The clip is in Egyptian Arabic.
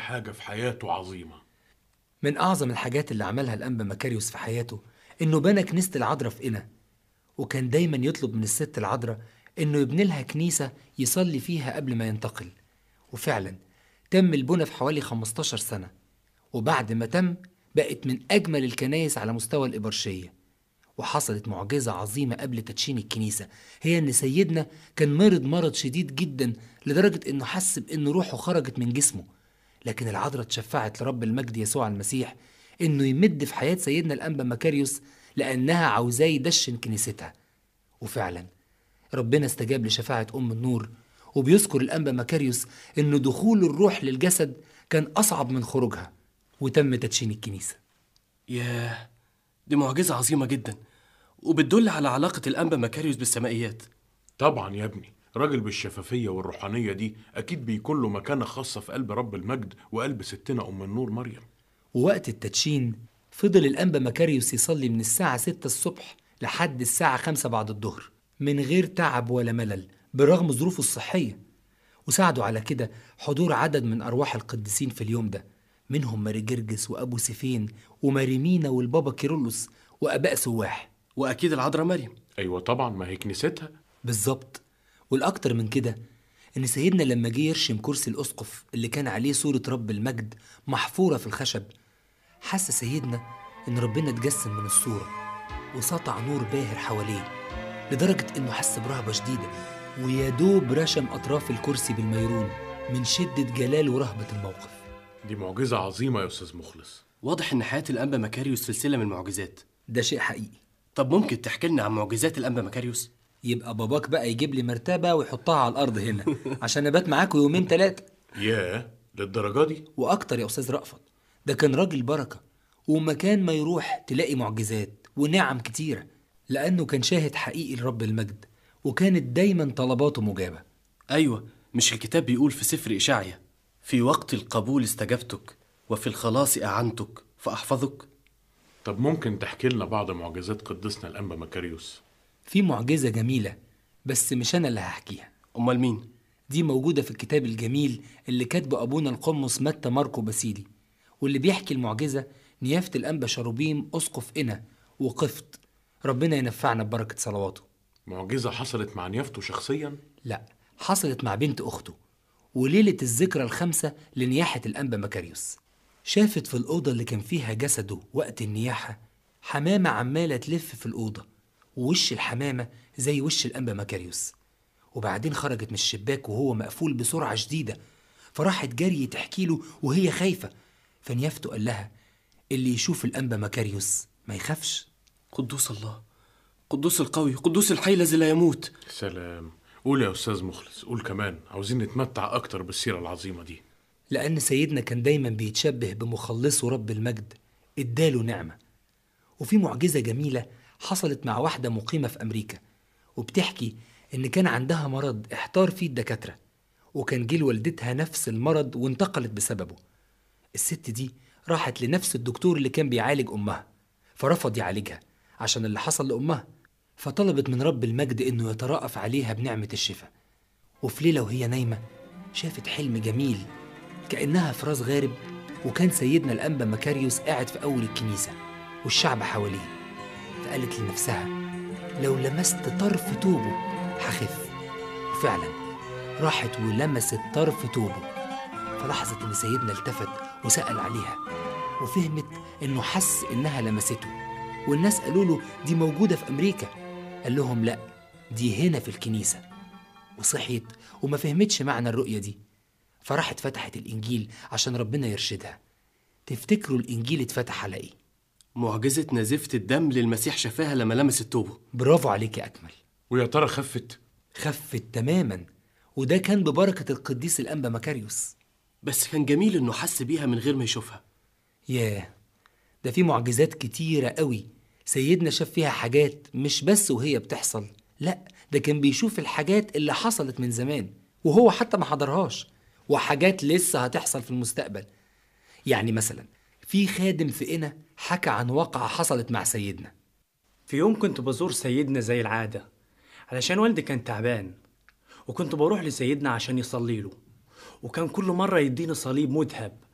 حاجة في حياته عظيمة من أعظم الحاجات اللي عملها الأنبا مكاريوس في حياته إنه بنى كنيسة العذراء في قنا وكان دايما يطلب من الست العذراء إنه يبني لها كنيسة يصلي فيها قبل ما ينتقل وفعلا تم البنى في حوالي 15 سنة وبعد ما تم بقت من أجمل الكنايس على مستوى الإبرشية وحصلت معجزة عظيمة قبل تدشين الكنيسة هي إن سيدنا كان مرض مرض شديد جدا لدرجة إنه حس بإن روحه خرجت من جسمه لكن العذراء اتشفعت لرب المجد يسوع المسيح إنه يمد في حياة سيدنا الأنبا مكاريوس لأنها عاوزاه يدشن كنيستها وفعلا ربنا استجاب لشفاعة أم النور وبيذكر الأنبا مكاريوس إن دخول الروح للجسد كان أصعب من خروجها وتم تدشين الكنيسة ياه دي معجزة عظيمة جدا وبتدل على علاقة الأنبا مكاريوس بالسمائيات طبعا يا ابني راجل بالشفافية والروحانية دي أكيد بيكون له مكانة خاصة في قلب رب المجد وقلب ستنا أم النور مريم ووقت التدشين فضل الأنبا مكاريوس يصلي من الساعة 6 الصبح لحد الساعة 5 بعد الظهر من غير تعب ولا ملل برغم ظروفه الصحية وساعدوا على كده حضور عدد من أرواح القديسين في اليوم ده منهم ماري جرجس وأبو سيفين وماريمينا والبابا كيرلس وأباء سواح وأكيد العذراء مريم أيوة طبعا ما هي كنيستها بالظبط والأكتر من كده إن سيدنا لما جه يرشم كرسي الأسقف اللي كان عليه صورة رب المجد محفورة في الخشب حس سيدنا إن ربنا اتجسم من الصورة وسطع نور باهر حواليه لدرجة إنه حس برهبة شديدة ويا دوب رشم أطراف الكرسي بالميرون من شدة جلال ورهبة الموقف دي معجزة عظيمة يا أستاذ مخلص واضح إن حياة الأنبا مكاريوس سلسلة من المعجزات ده شيء حقيقي طب ممكن تحكي لنا عن معجزات الأنبا مكاريوس؟ يبقى باباك بقى يجيب لي مرتبة ويحطها على الأرض هنا عشان أبات معاكوا يومين تلاتة ياه للدرجة دي وأكتر يا أستاذ رأفت ده كان راجل بركة ومكان ما يروح تلاقي معجزات ونعم كتيرة لأنه كان شاهد حقيقي لرب المجد وكانت دايما طلباته مجابة أيوة مش الكتاب بيقول في سفر إشعيا في وقت القبول استجبتك وفي الخلاص أعنتك فأحفظك طب ممكن تحكي لنا بعض معجزات قدسنا الأنبا مكاريوس في معجزة جميلة بس مش أنا اللي هحكيها أمال مين؟ دي موجودة في الكتاب الجميل اللي كاتبه أبونا القمص متى ماركو باسيلي واللي بيحكي المعجزة نيافة الأنبا شروبيم أسقف إنا وقفط ربنا ينفعنا ببركة صلواته معجزة حصلت مع نيافته شخصيا لا حصلت مع بنت أخته وليلة الذكرى الخامسة لنياحة الأنبا مكاريوس شافت في الأوضة اللي كان فيها جسده وقت النياحة حمامة عمالة تلف في الأوضة ووش الحمامة زي وش الأنبا مكاريوس وبعدين خرجت من الشباك وهو مقفول بسرعة شديدة فراحت جري تحكي له وهي خايفة فنيافته قال لها اللي يشوف الأنبا مكاريوس ما يخافش قدوس الله قدوس القوي قدوس الحي الذي لا يموت سلام قول يا أستاذ مخلص قول كمان عاوزين نتمتع أكتر بالسيرة العظيمة دي لأن سيدنا كان دايما بيتشبه بمخلصه رب المجد اداله نعمة وفي معجزة جميلة حصلت مع واحدة مقيمة في أمريكا وبتحكي إن كان عندها مرض احتار فيه الدكاترة وكان جه لوالدتها نفس المرض وانتقلت بسببه الست دي راحت لنفس الدكتور اللي كان بيعالج أمها فرفض يعالجها عشان اللي حصل لأمها فطلبت من رب المجد إنه يترأف عليها بنعمة الشفاء وفي ليلة وهي نايمة شافت حلم جميل كأنها في راس غارب وكان سيدنا الأنبا مكاريوس قاعد في أول الكنيسة والشعب حواليه فقالت لنفسها لو لمست طرف توبه هخف وفعلا راحت ولمست طرف توبه فلاحظت إن سيدنا التفت وسأل عليها وفهمت إنه حس إنها لمسته والناس قالوا له دي موجودة في أمريكا قال لهم لأ دي هنا في الكنيسة وصحيت وما فهمتش معنى الرؤية دي فراحت فتحت الإنجيل عشان ربنا يرشدها تفتكروا الإنجيل اتفتح على إيه؟ معجزة نزيفة الدم للمسيح شفاها لما لمس التوبة برافو عليك يا أكمل ويا ترى خفت خفت تماما وده كان ببركة القديس الأنبا مكاريوس بس كان جميل إنه حس بيها من غير ما يشوفها ياه ده في معجزات كتيرة قوي سيدنا شاف فيها حاجات مش بس وهي بتحصل لا ده كان بيشوف الحاجات اللي حصلت من زمان وهو حتى ما حضرهاش وحاجات لسه هتحصل في المستقبل يعني مثلا في خادم في قنا حكى عن واقعة حصلت مع سيدنا في يوم كنت بزور سيدنا زي العادة علشان والدي كان تعبان وكنت بروح لسيدنا عشان يصلي له وكان كل مرة يديني صليب مذهب